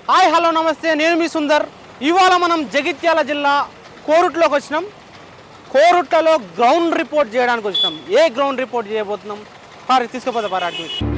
Hi hello నమస్తే నేను మీ సుందర్ ఇవాళ మనం జగిత్యాల జిల్లా కోరుట్లోకి వచ్చినాం కోరుట్లలో గ్రౌండ్ రిపోర్ట్ చేయడానికి వచ్చినాం ఏ గ్రౌండ్ రిపోర్ట్ చేయబోతున్నాం పారి తీసుకుపోతే పారి అటు ఇటు.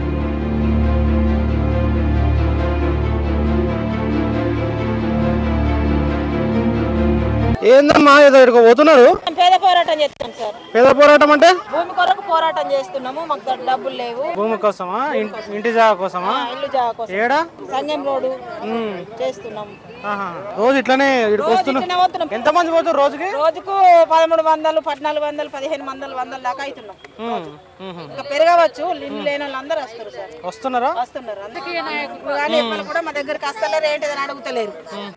ఏందమ్మా ఏదో ఇక్కడికి పోతున్నారు మేము పేద పోరాటం చేస్తున్నాం సార్ పేద పోరాటం అంటే భూమి కొరకు పోరాటం చేస్తున్నాము మాకు ద- డబ్బులు లేవు భూమి కోసమా ఇంటి ఇంటి జాగా కోసమా ఆ, ఇల్లు జాగా కోసం ఏడా సంగం రోడ్డు ఉమ్. చేస్తున్నాం ఆహా. రోజు ఇట్లనే ఇక్కడికి రోజు వస్తున్నాం ఇట్లనే పోతున్నాం ఎంతమంది పోతారు రోజుకి రోజుకు పదమూడు వందలు పద్నాలుగు వందలు పదిహేను వందలు వందల దాకా అవుతున్నాం ఉమ్, ఉమ్. ఇంకా పెరగవచ్చు ఇల్లు లేని వాళ్ళు అందరూ వస్తారు సార్ వస్తున్నారా వస్తున్నారు అందుకే నాయకులు కానీ ఎవ్వరు కూడా మా దగ్గరికి వస్తలేరు ఏంటిదని అడుగుతలేరు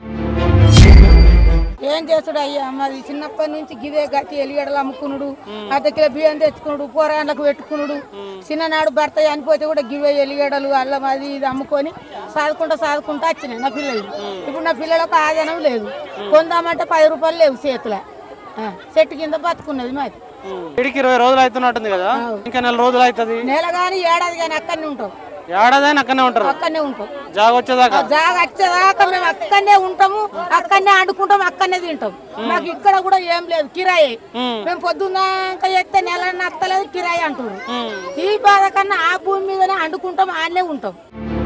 ఏం చేస్తాడు అయ్యా మాది చిన్నప్పటి నుంచి గిదే గతి ఎలిగడలు అమ్ముకునుడు అర్ధ కిలో బియ్యం తెచ్చుకునుడు కూరగాయలకు పెట్టుకునుడు చిన్ననాడు భర్త చనిపోతే కూడా గివే ఎలిగడలు అల్లం అది ఇది అమ్ముకొని సాదుకుంటా సాదుకుంటా వచ్చినాయి నా పిల్లలు ఇప్పుడు నా పిల్లలకు ఆదానం లేదు కొందామంటే పది రూపాయలు లేవు చేతుల ఆ, చెట్టు కింద బతుకున్నది మాది ఇడికి ఇరవై రోజులు అవుతున్నట్టుంది కదా ఇంకా నెల రోజులు అవుతుంది నెల కానీ ఏడాది కానీ అక్కడనే ఉంటాం ఏడాదైనా అక్కడనే ఉంటారు అక్కడనే ఉంటాం జాగ వచ్చేదాకా జాగ వచ్చేదాకా మేము అక్కడనే ఉంటాము అక్కడనే ఆడుకుంటాం అక్కడనే తింటాం మాకు ఇక్కడ కూడా ఏం లేదు కిరాయి ఉమ్. మేము పొద్దున్నాక చెప్తే నెల నత్తలేదు కిరాయి అంటారు ఈ బాధ కన్నా ఆ భూమి మీదనే అండుకుంటాం ఆడనే ఉంటాం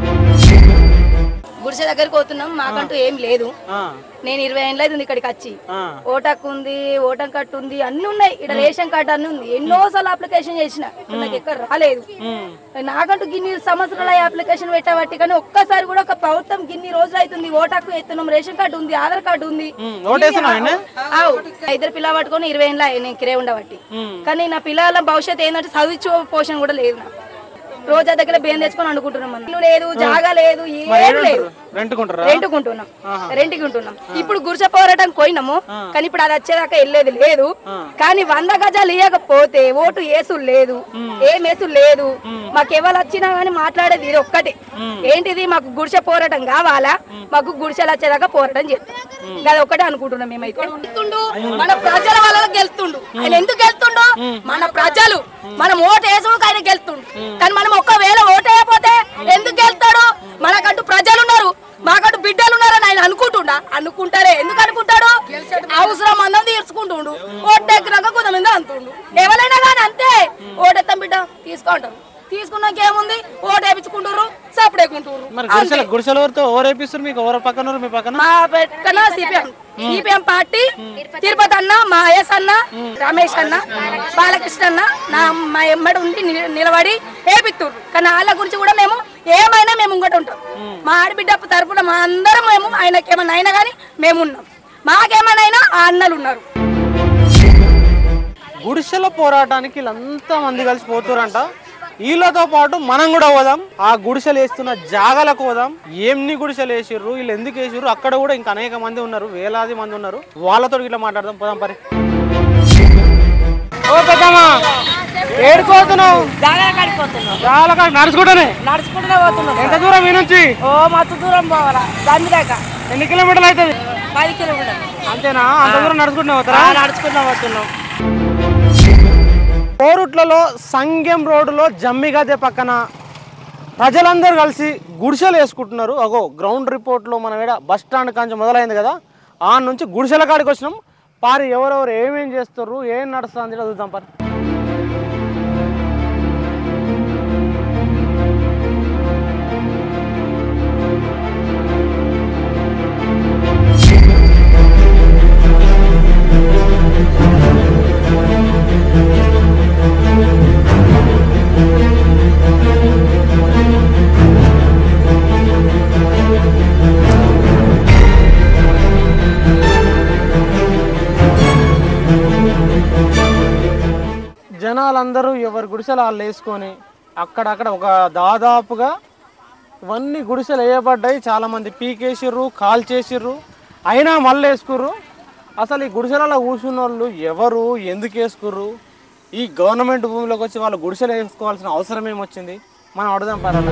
గుడిసె దగ్గరికి పోతున్నాం మాకంటూ ఏం లేదు ఆ, నేను ఇరవై ఏళ్ళు అవుతుంది ఇక్కడికి వచ్చి ఆ, ఓటాకు ఉంది ఓటం కట్టు ఉంది అన్ని ఉన్నాయి ఇక్కడ రేషన్ కార్డు అన్ని ఉంది ఎన్నో సార్లు అప్లికేషన్ చేసిన ఇక్కడ నాకు ఎక్కడ రాలేదు ఉమ్, నాకంటూ గిన్ని సంవత్సరాల అప్లికేషన్ పెట్టబట్టి కానీ ఒక్కసారి కూడా ఒక ప్రభుత్వం గిన్ని రోజులు అవుతుంది ఓటాకు ఎత్తున్నాం రేషన్ కార్డు ఉంది ఆధార్ కార్డు ఉంది ఉమ్. ఓటేస్తున్నావు ఆయన? ఆవు. ఇద్దరు పిల్ల పట్టుకొని ఇరవై ఏళ్ళ నేను కిరే ఉండబట్టి కానీ నా పిల్లల భవిష్యత్తు ఏంటంటే చదివించు పోషణ కూడా లేదు నాకు రోజా దగ్గర బియ్యం తెచ్చుకొని అనుకుంటున్నాం మనం ఇల్లు లేదు జాగా లేదు ఏం లేదు రెంట్కుంటారా రెంట్కుంటున్నాం రెంట్కి ఉంటున్నాం ఇప్పుడు గురిస పోరాటం పోయినాము కానీ ఇప్పుడు అది వచ్చేదాకా వెళ్ళేది లేదు కానీ వంద గజాలు ఇవ్వకపోతే ఓటు ఏసు లేదు ఏం ఏసు లేదు మాకు ఎవరు వచ్చినా కానీ మాట్లాడేది ఇది ఒక్కటి ఏంటిది మాకు గుడిసె పోరాటం కావాలా మాకు గుడిసెలు వచ్చేదాకా పోరాటం చేస్తాం అది ఒక్కటే అనుకుంటున్నాం మేమైతే గెలుతుండు మన ప్రజల వల్ల గెలుతుండు ఆయన ఎందుకు గెలుతుండు మన ప్రజలు మనం ఓటు వేసుకు ఆయన గెలుతుండు కానీ మనం ఒక్కవేళ ఓటు వేయకపోతే ఎందుకు గెలుతాడు మనకంటూ ప్రజలు ఉన్నారు మాకంటూ బిడ్డలు ఉన్నారని ఆయన అనుకుంటుండా అనుకుంటారే ఎందుకు అనుకుంటాడు అవసరం అందం తీర్చుకుంటుండు ఓటు దగ్గర కొంతమంది అంటుండు ఎవరైనా కానీ అంతే ఓటెత్తాం బిడ్డ తీసుకుంటారు తీసుకున్నాక ఏముంది ఓటు వేపించుకుంటారు సపడేకుంటారు మరి గుడిసెల గుడిసెల ఎవరితో ఎవరు వేపిస్తారు మీకు ఎవరు పక్కన ఎవరు మీ పక్కన మా పక్కన సిపిఎం సిపిఎం పార్టీ తిరుపతి అన్న మా ఎస్ అన్న రమేష్ అన్న బాలకృష్ణ అన్న నా మా ఎమ్మడి ఉండి ని- నిలబడి ఏపిత్తురు కానీ వాళ్ళ గురించి కూడా మేము ఏమైనా మేము ముంగట ఉంటాం మా ఆడబిడ్డ తరపున మా అందరం మేము ఆయనకి ఏమైనా అయినా కానీ మేము ఉన్నాం మాకేమైనా అయినా ఆ అన్నలు ఉన్నారు గుడిసెల పోరాటానికి వీళ్ళంతా మంది కలిసి పోతురంట వీళ్ళతో పాటు మనం కూడా పోదాం ఆ గుడిసెలు వేస్తున్న జాగాలకు పోదాం ఏన్ని గుడిసెలు వేసిర్రు వీళ్ళు ఎందుకు వేసిర్రు అక్కడ కూడా ఇంకా అనేక మంది ఉన్నారు వేలాది మంది ఉన్నారు వాళ్ళతో ఇట్లా మాట్లాడదాం పోదాం పరి ఓ పెద్దమ్మా ఏడుకోతున్నావు జాగా కడిపోతున్నాం చాలా కాడ నడుచుకుంటానే నడుచుకుంటూనే పోతున్నాం ఎంత దూరం మీ నుంచి ఓ మత్తు దూరం పోవాలా దాని దాకా ఎన్ని కిలోమీటర్లు అవుతుంది పది కిలోమీటర్లు అంతేనా అంత దూరం నడుచుకుంటూ పోతారా నడుచుకుంటూ పోతున్నాం కోరుట్లలో సంగెం రోడ్డులో జమ్మిగద్దె పక్కన ప్రజలందరూ కలిసి గుడిసెలు వేసుకుంటున్నారు అగో గ్రౌండ్ రిపోర్ట్లో మన వేడ బస్ స్టాండ్ కాంచి మొదలైంది కదా ఆ నుంచి గుడిసెల కాడికి వచ్చినాం పారి ఎవరెవరు ఏమేం చేస్తారు ఏం నడుస్తుంది చూద్దాం పారి జనాలందరూ ఎవరి గుడిసెలు వాళ్ళు వేసుకొని అక్కడక్కడ ఒక దాదాపుగా ఇవన్నీ గుడిసెలు వేయబడ్డాయి చాలామంది పీకేసిర్రు కాల్ చేసిర్రు అయినా మళ్ళీ వేసుకుర్రు అసలు ఈ గుడిసెలలో కూర్చున్న వాళ్ళు ఎవరు ఎందుకు వేసుకుర్రు ఈ గవర్నమెంట్ భూమిలోకి వచ్చి వాళ్ళు గుడిసెలు వేసుకోవాల్సిన అవసరం ఏమొచ్చింది మనం అడుగుదాం పరాల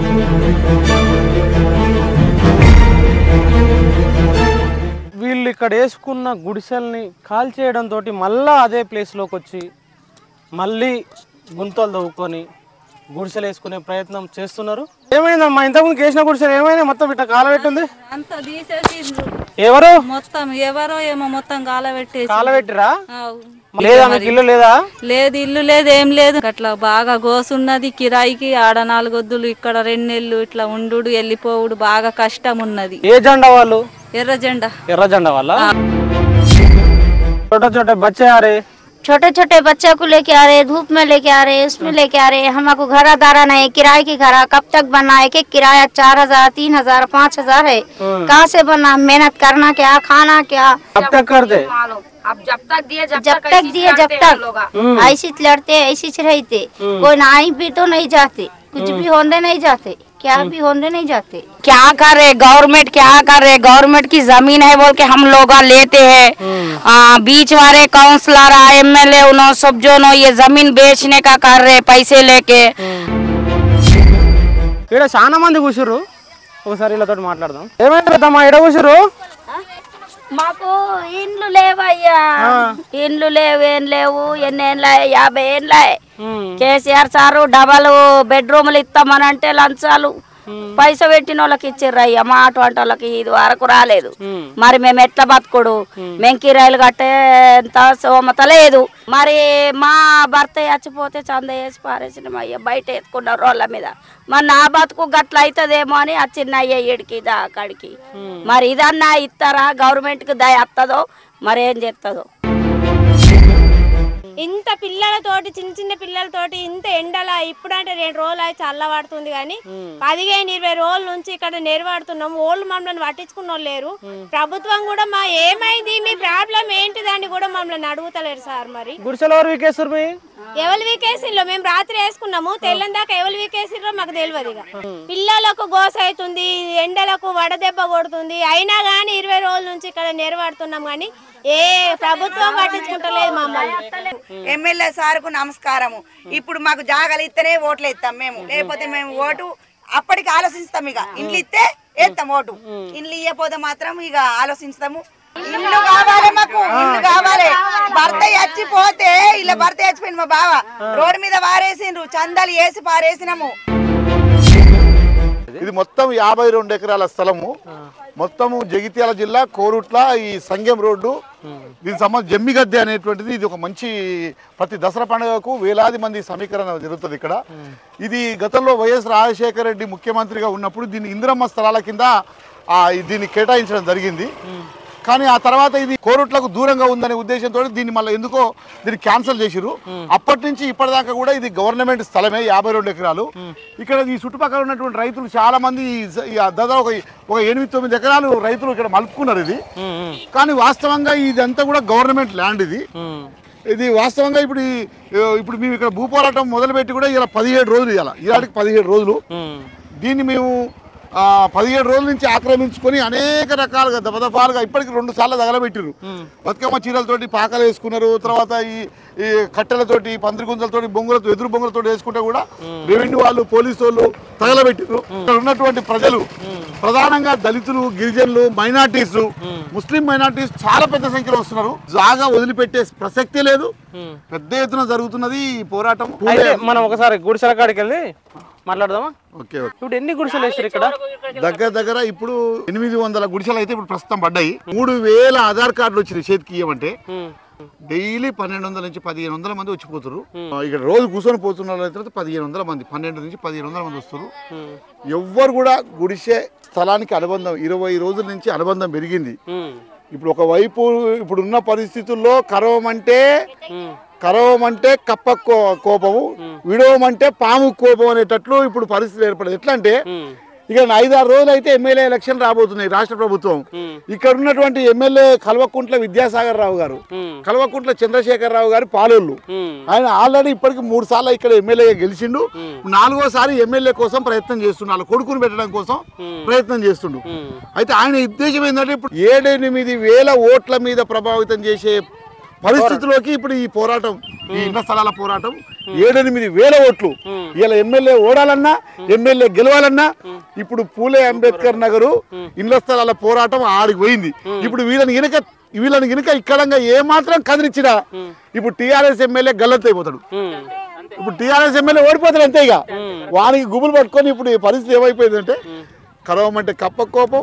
వీళ్ళు ఇక్కడ వేసుకున్న గుడిసెల్ని కాల్ చేయడంతో మళ్ళా అదే ప్లేస్లోకి వచ్చి మళ్ళీ గుంతలు తవ్వుకొని గుడిసెలు వేసుకునే ప్రయత్నం చేస్తున్నారు ఏమైందమ్మా ఇంతకుముందు వేసిన గుడిసెలు ఏమైనా మొత్తం ఇట్లా కాలబెట్టింది అంత తీసేసిండ్రు ఎవరు మొత్తం ఎవరో ఏమో మొత్తం గాలబెట్టేసి కాలబెట్టిరా ఆవ్. లేదా మీకు ఇల్లు లేదా లేదు ఇల్లు లేదు ఏం లేదు అట్లా బాగా గోసున్నది కిరాయికి ఆడ నాలుగొద్దులు ఇక్కడ రెండు నెలలు ఇట్లా ఉండు వెళ్ళిపోవుడు బాగా కష్టం ఉన్నది ఏ జెండా వాళ్ళు ఎర్ర జెండా ఎర్ర జెండా వాళ్ళ छोटे छोटे बच्चे आ रहे छोटे छोटे बच्चे को लेके आ रहे धूप में लेके आ रहे उसमें लेके आ रहे हमको घर दारा नहीं किराए की घर कब तक बनना है कि किराया चार हजार तीन हजार पाँच हजार है कहाँ से बनना मेहनत करना क्या खाना क्या कब तक करते अब जब तक दिए जब, जब तक दिए जब तक ऐसे लड़ते ऐसे रहते कोई नाई भी तो नहीं जाते कुछ भी होने नहीं जाते क्या भी होने नहीं जाते क्या कर रहे गवर्नमेंट क्या कर रहे गवर्नमेंट की जमीन है बोल के हम लोग लेते हैं आ, बीच वाले काउंसलर एमएलए उन्होंने सब जो नो ये जमीन बेचने का कर रहे पैसे लेके ఇక్కడ చాలా మంది కూర్చుర్రు ఒకసారి వీళ్ళతో మాట్లాడదాం ఏమైంది పెద్దమ్మా ఇక్కడ కూర్చుర్రు మాకు ఇండ్లు లేవయ్యా ఇండ్లు లేవు ఏం లేవు ఎన్ని ఏండ్లాయ్ యాభై ఏండ్లాయ్ కేసీఆర్ సారు డబల్ బెడ్రూమ్లు ఇస్తామని అంటే లంచాలు పైస పెట్టిన వాళ్ళకి ఇచ్చిర్రు అయ్యా మా అటువంటి వాళ్ళకి ఇది వరకు రాలేదు మరి మేము ఎట్లా బతుకుడు మేము కిరాయిలు కట్టేంత సోమత లేదు మరి మా భర్త చచ్చిపోతే చంద వేసి పారేసినాం అయ్యా బయట ఎత్తుకున్నారు రోళ్ళ మీద మరి నా బతుకు గట్ల అవుతుందేమో అని వచ్చిన అయ్యా ఈడికి దా అక్కడికి మరి ఇదన్నా ఇస్తారా గవర్నమెంట్ కి దయ వస్తుందో మరి ఏం చేస్తుందో ఇంత పిల్లలతోటి చిన్న చిన్న పిల్లలతోటి ఇంత ఎండల ఇప్పుడంటే రెండు రోజులు అయితే చల్లబడుతుంది కానీ పదిహేను ఇరవై రోజుల నుంచి ఇక్కడ నెరవాడుతున్నాం ఓళ్ళు మమ్మల్ని పట్టించుకున్న వాళ్ళు లేరు ప్రభుత్వం కూడా మా ఏమైంది మీ ప్రాబ్లం ఏంటిదని కూడా మమ్మల్ని అడుగుతలేరు సార్ మరి గుడిసెలు ఎవరు వీకేస్తారు మీ ఎవరు వీకేసిర్లో మేము రాత్రి వేసుకున్నాము తెల్లని దాకా ఎవరు వీకేసిర్రో మాకు తెలియదు ఇక పిల్లలకు గోస అవుతుంది ఎండలకు వడదెబ్బ కొడుతుంది అయినా కానీ ఇరవై రోజుల నుంచి ఇక్కడ నెరవాడుతున్నాం కానీ ఏ ప్రభుత్వం పట్టించుకుంటలేదు మమ్మల్ని ఎమ్మెల్యే సార్కు నమస్కారము ఇప్పుడు మాకు జాగాలు ఇస్తేనే ఓట్లు ఇస్తాం మేము లేకపోతే మేము ఓటు అప్పటికి ఆలోచిస్తాం ఇక ఇండ్లు ఇస్తే వేస్తాం ఓటు ఇండ్లు ఇవ్వకపోతే మాత్రం ఇక ఆలోచిస్తాము ఇల్లు కావాలి మాకు ఇల్లు కావాలి భర్త చచ్చిపోతే ఇలా భర్త చచ్చిపోయింది మా బావ రోడ్డు మీద వారేసిండ్రు చందాలు వేసి పారేసినాము ఇది మొత్తం యాభై రెండు ఎకరాల స్థలము మొత్తము జగిత్యాల జిల్లా కోరుట్ల ఈ సంగెం రోడ్డు దీనికి సంబంధించి జమ్మిగద్దె అనేటువంటిది ఇది ఒక మంచి ప్రతి దసరా పండుగకు వేలాది మంది సమీకరణ జరుగుతుంది ఇక్కడ ఇది గతంలో వైఎస్ రాజశేఖర రెడ్డి ముఖ్యమంత్రిగా ఉన్నప్పుడు దీన్ని ఇందిరమ్మ స్థలాల కింద ఆ, దీన్ని కేటాయించడం జరిగింది కానీ ఆ తర్వాత ఇది కోరుట్లకు దూరంగా ఉందనే ఉద్దేశంతో దీన్ని మళ్ళీ ఎందుకో దీన్ని క్యాన్సిల్ చేసిరు అప్పటి నుంచి ఇప్పటిదాకా కూడా ఇది గవర్నమెంట్ స్థలమే యాభై రెండు ఎకరాలు ఇక్కడ ఈ చుట్టుపక్కల ఉన్నటువంటి రైతులు చాలా మంది ఈ స- ఈ దాదాపు ఒక ఒక ఎనిమిది తొమ్మిది ఎకరాలు రైతులు ఇక్కడ మలుపుకున్నారు ఇది కానీ వాస్తవంగా ఇదంతా కూడా గవర్నమెంట్ ల్యాండ్ ఇది ఇది వాస్తవంగా ఇప్పుడు ఈ- ఇప్పుడు మేము ఇక్కడ భూపోరాటం మొదలుపెట్టి కూడా ఇలా పదిహేడు రోజులు ఇవాళ ఇవాళకి పదిహేడు రోజులు దీన్ని మేము ఆ, పదిహేడు రోజుల నుంచి ఆక్రమించుకొని అనేక రకాలుగా దపదపాలుగా ఇప్పటికి రెండు సార్లు తగలబెట్టిరు బతుకమ్మ చీరలతోటి పాకలు వేసుకున్నారు తర్వాత ఈ ఈ కట్టెలతోటి పందిరి గుంజలతోటి బొంగులతో ఎదురు బొంగులతో వేసుకుంటే కూడా రెవెన్యూ వాళ్ళు పోలీసు వాళ్ళు తగలబెట్టిరు ఇక్కడ ఉన్నటువంటి ప్రజలు ప్రధానంగా దళితులు గిరిజనులు మైనార్టీస్ ముస్లిం మైనార్టీస్ చాలా పెద్ద సంఖ్యలో వస్తున్నారు జాగా వదిలిపెట్టే ప్రసక్తే లేదు పెద్ద ఎత్తున జరుగుతున్నది ఈ పోరాటం అయితే మనం ఒకసారి గుడిసెల కాడికి వెళ్ళి మాట్లాడదామా ఓకే ఓకే ఇప్పుడు ఎన్ని గుడిసెలు వేసారు ఇక్కడ దగ్గర దగ్గర ఇప్పుడు ఎనిమిది వందల గుడిసెలు అయితే ఇప్పుడు ప్రస్తుతం పడ్డాయి మూడు వేల ఆధార్ కార్డులు వచ్చినాయి చేతికి ఇవ్వమంటే డైలీ పన్నెండు వందల నుంచి పదిహేను వందల మంది వచ్చిపోతారు ఇక్కడ రోజు కూర్చొని పోతున్న వాళ్ళ తర్వాత పదిహేను వందల మంది పన్నెండు నుంచి పదిహేను వందల మంది వస్తారు ఎవ్వరు కూడా గుడిసె స్థలానికి అనుబంధం ఇరవై రోజుల నుంచి అనుబంధం పెరిగింది ఇప్పుడు ఒకవైపు ఇప్పుడున్న పరిస్థితుల్లో కరవమంటే కరవమంటే కప్ప కో- కోపము విడవమంటే పాము కోపం అనేటట్లు ఇప్పుడు పరిస్థితి ఏర్పడదు ఎట్లా అంటే ఇక ఐదారు రోజులు అయితే ఎమ్మెల్యే ఎలక్షన్ రాబోతున్నాయి రాష్ట్ర ప్రభుత్వం ఇక్కడ ఉన్నటువంటి ఎమ్మెల్యే కల్వకుంట్ల విద్యాసాగర్ రావు గారు కల్వకుంట్ల చంద్రశేఖర్ రావు గారు పాలోళ్ళు ఆయన ఆల్రెడీ ఇప్పటికి మూడు సార్లు ఇక్కడ ఎమ్మెల్యే గెలిచిండు నాలుగోసారి ఎమ్మెల్యే కోసం ప్రయత్నం చేస్తున్నాడు కొడుకుని పెట్టడం కోసం ప్రయత్నం చేస్తుండు అయితే ఆయన ఉద్దేశం ఏంటంటే ఇప్పుడు ఏడెనిమిది వేల ఓట్ల మీద ప్రభావితం చేసే పరిస్థితిలోకి ఇప్పుడు ఈ పోరాటం ఈ ఇళ్ల స్థలాల పోరాటం ఏడెనిమిది వేల ఓట్లు ఇలా ఎమ్మెల్యే ఓడాలన్నా ఎమ్మెల్యే గెలవాలన్నా ఇప్పుడు పూలే అంబేద్కర్ నగరు ఇళ్ల స్థలాల పోరాటం ఆడికి పోయింది ఇప్పుడు వీళ్ళని గినక వీళ్ళని గినక ఇక్కడంగా ఏ మాత్రం కదిలిచ్చినా ఇప్పుడు టిఆర్ఎస్ ఎమ్మెల్యే గల్లంత అయిపోతాడు ఇప్పుడు టీఆర్ఎస్ ఎమ్మెల్యే ఓడిపోతారు అంతే ఇక వానికి గుబులు పట్టుకొని ఇప్పుడు ఈ పరిస్థితి ఏమైపోయిందంటే కరవమంటే కప్ప కోపం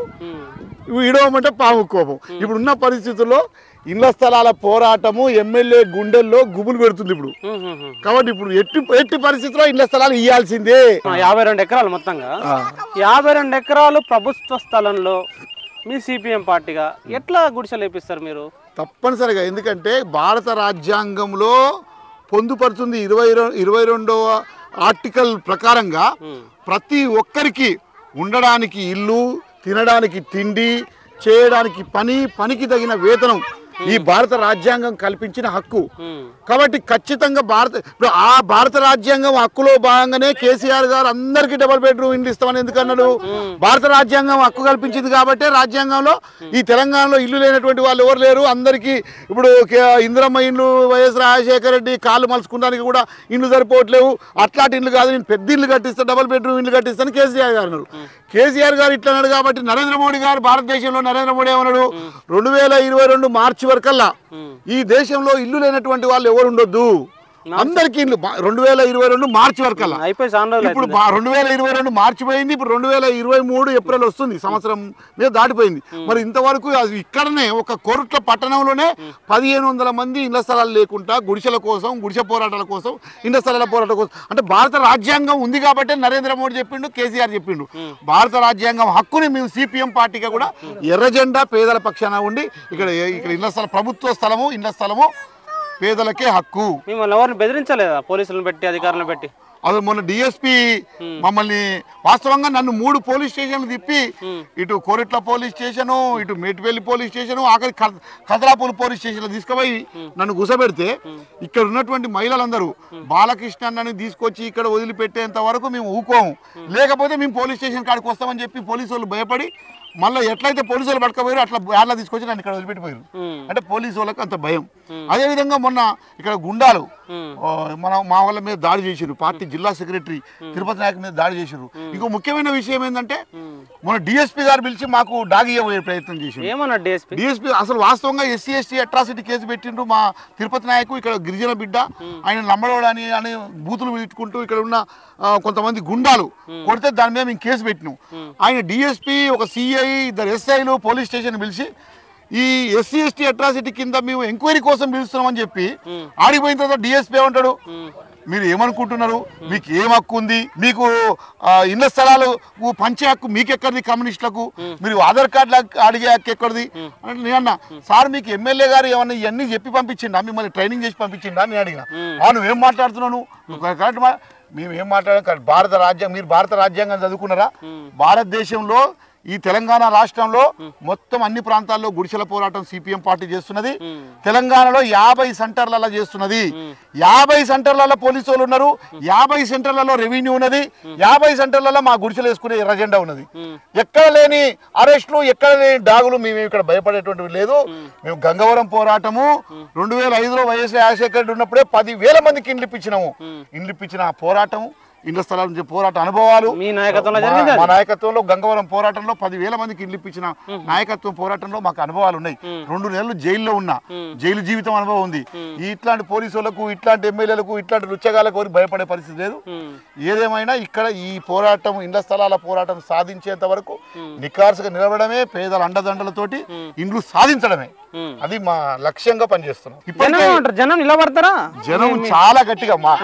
ఇడవమంటే పాము కోపం ఇప్పుడు ఉన్న పరిస్థితుల్లో ఇళ్ల స్థలాల పోరాటము ఎమ్మెల్యే గుండెల్లో గుబులు పెడుతుంది ఇప్పుడు కాబట్టి ఇప్పుడు ఎట్టి ఎట్టి పరిస్థితుల్లో ఇళ్ల స్థలాలు ఇవ్వాల్సిందే ఆ, యాభై రెండు ఎకరాలు మొత్తంగా యాభై రెండు ఎకరాలు ప్రభుత్వ స్థలంలో మీ సిపిఎం పార్టీగా ఎట్లా గుడిసెలు వేపిస్తారు మీరు తప్పనిసరిగా ఎందుకంటే భారత రాజ్యాంగంలో పొందుపరుచుంది ఇరవై రె- ఇరవై రెండవ ఆర్టికల్ ప్రకారంగా ప్రతి ఒక్కరికి ఉండడానికి ఇల్లు తినడానికి తిండి చేయడానికి పని పనికి తగిన వేతనం ఈ భారత రాజ్యాంగం కల్పించిన హక్కు కాబట్టి ఖచ్చితంగా భారత ఇప్పుడు ఆ భారత రాజ్యాంగం హక్కులో భాగంగానే కేసీఆర్ గారు అందరికీ డబుల్ బెడ్రూమ్ ఇండ్లు ఇస్తామని ఎందుకు అన్నాడు భారత రాజ్యాంగం హక్కు కల్పించింది కాబట్టి రాజ్యాంగంలో ఈ తెలంగాణలో ఇల్లు లేనటువంటి వాళ్ళు ఎవరు లేరు అందరికీ ఇప్పుడు కే- ఇందిరమ్మ ఇండ్లు వైఎస్ రాజశేఖర రెడ్డి కాళ్ళు మలుచుకోవడానికి కూడా ఇండ్లు సరిపోవట్లేవు అట్లాంటి ఇండ్లు కాదు నేను పెద్ద ఇల్లు కట్టిస్తా డబుల్ బెడ్రూమ్ ఇల్లు కట్టిస్తాను కేసీఆర్ గారు అన్నారు కేసీఆర్ గారు ఇట్లా అన్నాడు కాబట్టి నరేంద్ర మోడీ గారు భారతదేశంలో నరేంద్ర మోడీ ఏమన్నాడు రెండు వేల ఇరవై రెండు మార్చి వరకల్లా ఈ దేశంలో ఇల్లు లేనటువంటి వాళ్ళు ఎవరు ఉండొద్దు అందరికీ ఇల్లు బా- రెండు వేల ఇరవై రెండు మార్చి వరకల్లా అయిపోయి చాలా రోజులు ఇప్పుడు బా- రెండు వేల ఇరవై రెండు మార్చి పోయింది ఇప్పుడు రెండు వేల ఇరవై మూడు ఏప్రిల్ వస్తుంది సంవత్సరం మీద దాటిపోయింది మరి ఇంతవరకు అది ఇక్కడనే ఒక కోరుట్ల పట్టణంలోనే పదిహేను వందల మంది ఇళ్ల స్థలాలు లేకుండా గుడిసెల కోసం గుడిసె పోరాటాల కోసం ఇళ్ల స్థలాల పోరాటాల కోసం అంటే భారత రాజ్యాంగం ఉంది కాబట్టి నరేంద్ర మోడీ చెప్పిండు కేసీఆర్ చెప్పిండు భారత రాజ్యాంగం హక్కుని మేము సిపిఎం పార్టీగా కూడా ఎర్ర జెండా పేదల పక్షాన ఉండి ఇక్కడ ఇక్కడ ఇళ్ల స్థలం ప్రభుత్వ స్థలము ఇళ్ల స్థలము పేదలకే హక్కు మిమ్మల్ని ఎవరిని బెదిరించలేదా పోలీసులను పెట్టి అధికారులను పెట్టి అది మొన్న డిఎస్పి మమ్మల్ని వాస్తవంగా నన్ను మూడు పోలీస్ స్టేషన్లు తిప్పి ఇటు కోరిట్ల పోలీస్ స్టేషను ఇటు మేటిపల్లి పోలీస్ స్టేషను ఆఖరి కద- కదలాపూల్ పోలీస్ స్టేషన్లో తీసుకుపోయి నన్ను గుసబెడితే ఇక్కడ ఉన్నటువంటి మహిళలందరూ బాలకృష్ణ అన్నని తీసుకొచ్చి ఇక్కడ వదిలిపెట్టేంత వరకు మేము ఊకోము లేకపోతే మేము పోలీస్ స్టేషన్ కాడికి వస్తామని చెప్పి పోలీసు వాళ్ళు భయపడి మళ్ళీ ఎట్లయితే పోలీసు వాళ్ళు పట్టుకపోయారు అట్లా బ్యాడ్లా తీసుకొచ్చి నన్ను ఇక్కడ వదిలిపెట్టిపోయారు అంటే పోలీసు వాళ్ళకి అంత భయం అదే విధంగా మొన్న ఇక్కడ గుండాలు ఆ, మన మా వాళ్ళ మీద దాడి చేసిరు పార్టీ జిల్లా సెక్రటరీ తిరుపతి నాయక్ మీద దాడి చేసిరు ఇంకో ముఖ్యమైన విషయం ఏంటంటే మన డిఎస్పీ గారు పిలిచి మాకు డాగి ఇవ్వబోయే ప్రయత్నం చేసిండు ఏమన్నా డిఎస్పీ డిఎస్పీ అసలు వాస్తవంగా ఎస్సీ ఎస్టీ అట్రాసిటీ కేసు పెట్టిండ్రు మా తిరుపతి నాయకు ఇక్కడ గిరిజన బిడ్డ ఆయన నమ్మడోడు అని అని బూతులు పెట్టుకుంటూ ఇక్కడ ఉన్న ఆ, కొంతమంది గుండాలు కొడితే దాని మీద మేము కేసు పెట్టినాం ఆయన డిఎస్పీ ఒక సిఐ ఇద్దరు ఎస్ఐలు పోలీస్ స్టేషన్ పిలిచి ఈ ఎస్సీ ఎస్టీ అట్రాసిటీ కింద మేము ఎంక్వైరీ కోసం పిలుస్తున్నామని చెప్పి ఆడిపోయిన తర్వాత డిఎస్పీ ఏమంటాడు మీరు ఏమనుకుంటున్నారు మీకు ఏం హక్కు ఉంది మీకు ఆ, ఇళ్ల స్థలాలు పంచే హక్కు మీకెక్కడిది కమ్యూనిస్టులకు మీరు ఆధార్ కార్డు అడిగే హక్కు ఎక్కడిది అంటే నేను అన్నా సార్ మీకు ఎమ్మెల్యే గారు ఏమన్నా ఇవన్నీ చెప్పి పంపించిండా మిమ్మల్ని ట్రైనింగ్ చేసి పంపించిండా అని నేను అడిగిన "ఆ, నువ్వేం మాట్లాడుతున్నావు నువ్వు కరెక్ట్ మా- మేము ఏం మాట్లాడాం భారత రాజ్యాంగం మీరు భారత రాజ్యాంగం చదువుకున్నారా భారతదేశంలో ఈ తెలంగాణ రాష్ట్రంలో మొత్తం అన్ని ప్రాంతాల్లో గుడిసెల పోరాటం సిపిఎం పార్టీ చేస్తున్నది తెలంగాణలో యాభై సెంటర్లలో చేస్తున్నది యాభై సెంటర్లలో పోలీసు వాళ్ళు ఉన్నారు యాభై సెంటర్లలో రెవెన్యూ ఉన్నది యాభై సెంటర్లలో మా గుడిసెలు వేసుకునే ఎర్రజెండా ఉన్నది ఎక్కడ లేని అరెస్టులు ఎక్కడ లేని డాగులు మేము ఇక్కడ భయపడేటువంటివి లేదు మేము గంగవరం పోరాటము రెండు వేల ఐదులో వైఎస్ రాజశేఖర రెడ్డి ఉన్నప్పుడే పది వేల మందికి ఇండ్లు ఇప్పించినాము ఇండ్లు ఇప్పించిన ఆ పోరాటం ఇండ్ల స్థలాల నుంచి పోరాట అనుభవాలు మీ నాయకత్వంలో మా- జరిగింది మా నాయకత్వంలో గంగవరం పోరాటంలో పదివేల మందికి ఇల్లు ఇప్పించిన నాయకత్వం పోరాటంలో మాకు అనుభవాలు ఉన్నాయి రెండు నెలలు జైల్లో ఉన్నా జైలు జీవితం అనుభవం ఉంది ఈ ఇట్లాంటి పోలీసు వాళ్ళకు ఇట్లాంటి ఎమ్మెల్యేలకు ఇట్లాంటి రుచ్చగాలకు ఎవరికి భయపడే పరిస్థితి లేదు ఏదేమైనా ఇక్కడ ఈ పోరాటం ఇండ్ల స్థలాల పోరాటం సాధించేంత వరకు నికార్సుగా నిలబడమే పేదల అండదండలతోటి ఇండ్లు సాధించడమే అది మా లక్ష్యంగా పనిచేస్తున్నాం జనం ఇప్పటికే ఏమంటారు? జనం నిలబడతారా జనం చాలా గట్టిగా మా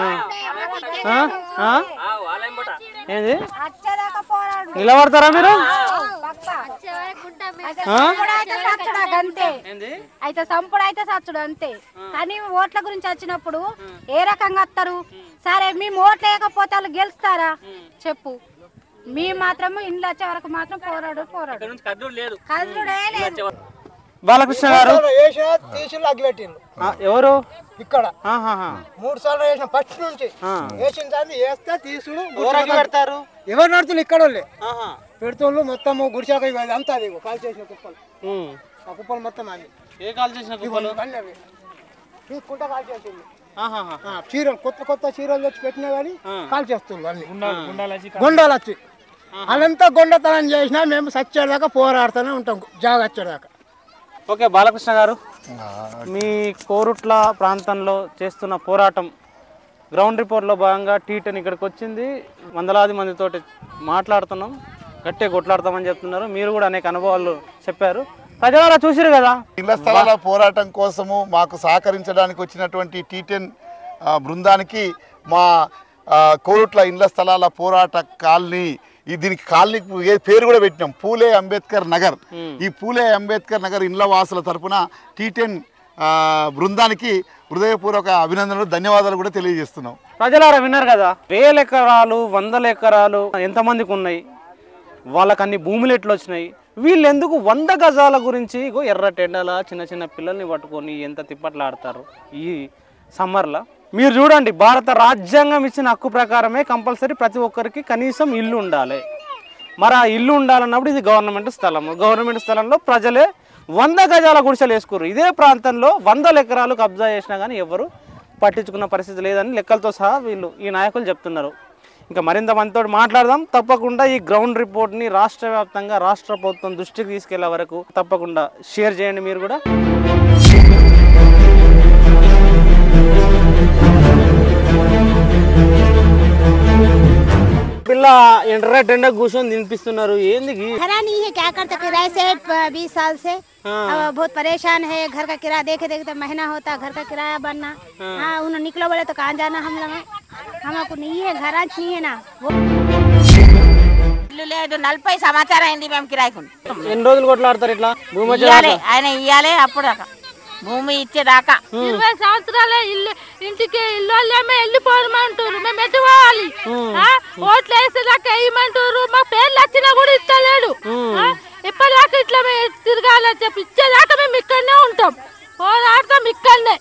ఆ? ఆ? ఏంది నిలబడతారా మీరు అంతే అయితే సంపుడు అయితే సచ్చుడు అంతే కానీ ఓట్ల గురించి వచ్చినప్పుడు ఏ రకంగా వస్తారు సరే మేము ఓట్లు వేయకపోతే వాళ్ళు గెలుస్తారా చెప్పు మేము మాత్రము ఇండ్లు వచ్చే వరకు మాత్రం పోరాడు పోరాడు కదులుడే లేదు బాలకృష్ణ గారు తీసులు అగ్గిపెట్టిండు ఆ, ఎవరు ఇక్కడ ఆహాహా. మూడు సార్లు వేసిన ఫస్ట్ నుంచి ఆ. వేసిన తర్వాత వేస్తే తీసుడు ఎవరు అగ్గి పెడతారు? ఎవరు నడుతున్నారు ఇక్కడ వాళ్ళే ఆహా. పెడుతుళ్ళు మొత్తం గుడిసాక ఇవి అంతా అది ఇగో, కాల్ చేసిన కుప్పలు ఉమ్. ఆ కుప్పలు మొత్తం అది ఏ కాల్ చేసిన కుప్పలు ఇవన్నీ అవి. తీసుకుంటా కాల్ చేసింది ఆహాహా. ఆ, చీరలు కొత్త కొత్త చీరలు తెచ్చి పెట్టినా కానీ ఆ. కాల్ చేస్తుంది అన్ని గుండాలు వచ్చి గొండాలు వచ్చి అదంతా గొండతనం చేసినా మేము సచ్చేదాకా పోరాడుతూనే ఉంటాం జాగ వచ్చేదాకా ఓకే బాలకృష్ణ గారు మీ కోరుట్ల ప్రాంతంలో చేస్తున్న పోరాటం గ్రౌండ్ రిపోర్ట్లో భాగంగా టీ టెన్ ఇక్కడికి వచ్చింది వందలాది మందితోటి మాట్లాడుతున్నాం గట్టిగా కొట్లాడతామని చెప్తున్నారు మీరు కూడా అనేక అనుభవాలు చెప్పారు ప్రజలారా చూసిరు కదా ఇళ్ల స్థలాల పోరాటం కోసము మాకు సహకరించడానికి వచ్చినటువంటి టీ టెన్ బృందానికి మా ఆ, కోరుట్ల ఇండ్ల స్థలాల పోరాట కాలనీ ఈ దీనికి కాలనీ ఏ పేరు కూడా పెట్టినాం పూలే అంబేద్కర్ నగర్ ఈ పూలే అంబేద్కర్ నగర్ ఇండ్ల వాసుల తరపున టీ టెన్ బృందానికి హృదయపూర్వక అభినందనలు ధన్యవాదాలు కూడా తెలియజేస్తున్నాం ప్రజలారా విన్నారు కదా వేల ఎకరాలు వందల ఎకరాలు ఎంతమందికి ఉన్నాయి వాళ్ళకి అన్ని భూములు ఎట్లా వచ్చినాయి వీళ్ళు ఎందుకు వంద గజాల గురించి ఇగో ఎర్ర టెండల చిన్న చిన్న పిల్లల్ని పట్టుకొని ఎంత తిప్పట్లాడతారు ఈ సమ్మర్లో మీరు చూడండి భారత రాజ్యాంగం ఇచ్చిన హక్కు ప్రకారమే కంపల్సరీ ప్రతి ఒక్కరికి కనీసం ఇల్లు ఉండాలి మరి ఆ ఇల్లు ఉండాలన్నప్పుడు ఇది గవర్నమెంట్ స్థలము గవర్నమెంట్ స్థలంలో ప్రజలే వంద గజాల గుడిసెలు వేసుకోరు ఇదే ప్రాంతంలో వందల ఎకరాలు కబ్జా చేసినా కానీ ఎవరు పట్టించుకున్న పరిస్థితి లేదని లెక్కలతో సహా వీళ్ళు ఈ నాయకులు చెప్తున్నారు ఇంకా మరింత మందితో మాట్లాడదాం తప్పకుండా ఈ గ్రౌండ్ రిపోర్ట్ని రాష్ట్ర వ్యాప్తంగా రాష్ట్ర ప్రభుత్వం దృష్టికి తీసుకెళ్లే వరకు తప్పకుండా షేర్ చేయండి మీరు కూడా పిల్ల ఇంటర్నెట్ ఎండ కూర్చొని తినిపిస్తున్నారు ఏంది గీ? घरा नहीं है क्या करते किराए से बीस साल से अब बहुत परेशान है घर का किराया देखे देखे तो महीना होता घर का किराया बनना हाँ उन्हें निकलो बोले तो कहाँ जाना हम लोग हमको नहीं है घर नहीं है ना वो ఇల్లు లేదు నలభై సంవత్సరం అయింది మేము కిరాయికు ఎన్ని రోజులు కొట్లాడతారు ఇట్లా భూమి వచ్చే ఇయ్యాలి దాకా? ఆయన ఇయ్యాలి అప్పుడు దాకా భూమి ఇచ్చేదాకా ఇరవై సంవత్సరాల ఇల్లు ఇంటికి ఇల్లు వాళ్ళేమో వెళ్ళిపోమంటారు మేము ఎటు పోవాలి ఆ? ఓట్లు వేసేదాకా వేయమంటారు మా పేర్లు వచ్చినా కూడా ఇస్తలేడు ఆ? ఇప్పటిదాకా ఇట్లా మేము తిరగాలని చెప్పి ఇచ్చేదాకా మేము ఇక్కడనే ఉంటాం పోరాడతాం ఇక్కడనే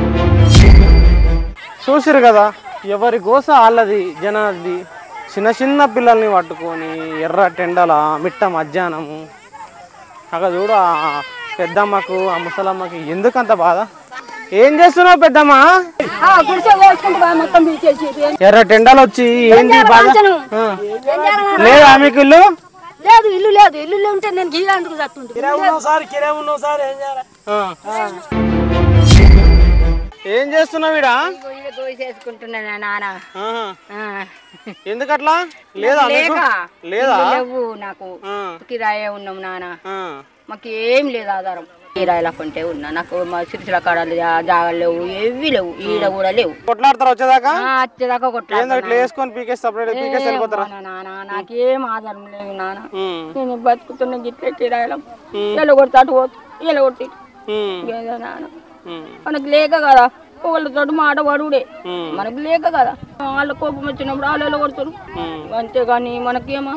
చూసిరు కదా ఎవరి గోస వాళ్ళది జనాది చిన్న చిన్న పిల్లల్ని పట్టుకొని ఎర్ర టెండల మిట్ట మధ్యాహ్నము అక్కడ చూడు ఆ పెద్దమ్మకు ఆ ముసలమ్మకి ఎందుకంత బాధ ఏం చేస్తున్నావు పెద్దమ్మ గుడిసె కోసుకుంటూ మొత్తం పీకేసి ఎర్ర టెండలు వచ్చి ఏంది బాధ ఆ. లేదా మీకు ఇల్లు లేదు ఇల్లు లేదు ఇల్లు ఉంటే నేను గీయాలందుకు చస్తుంటే ఏం చేస్తున్నావు ఈడ చేసుకుంటున్నా నాన్న ఆహా. ఎందుకట్లా లేదా మీకు? లేక లేదా ఇల్లు లేవు నాకు కిరాయే ఉన్నాం నాన్న మాకు ఏం లేదు ఆధారం కిరాయిల కొంటే ఉన్నా నాకు మా సిరిసిల కాడలు జాగాలు లేవు ఏవి లేవు ఈడ కూడా లేవు కొట్లాడతారు వచ్చేదాకా ఆ, వచ్చేదాకా ఏందో కొట్లాడుతున్నా. ఇట్లా వేసుకొని పీకేసి సపరేట్ పీకేసి వెళ్ళిపోతారా ఏమో నాన్న నాకేం ఆధారం లేదు నాన్న నేను బతుకుతున్న గిట్లే కిరాయిలం ఇలా కొడితే అటు పోతు ఇలా కొట్టి ఏదో నాన్న మనకు లేక కదా వాళ్ళతో మాట పడుడే మనకు లేక కదా వాళ్ళ కోపం వచ్చినప్పుడు వాళ్ళు ఎలా కొడతారు అంతేగాని మనకేమా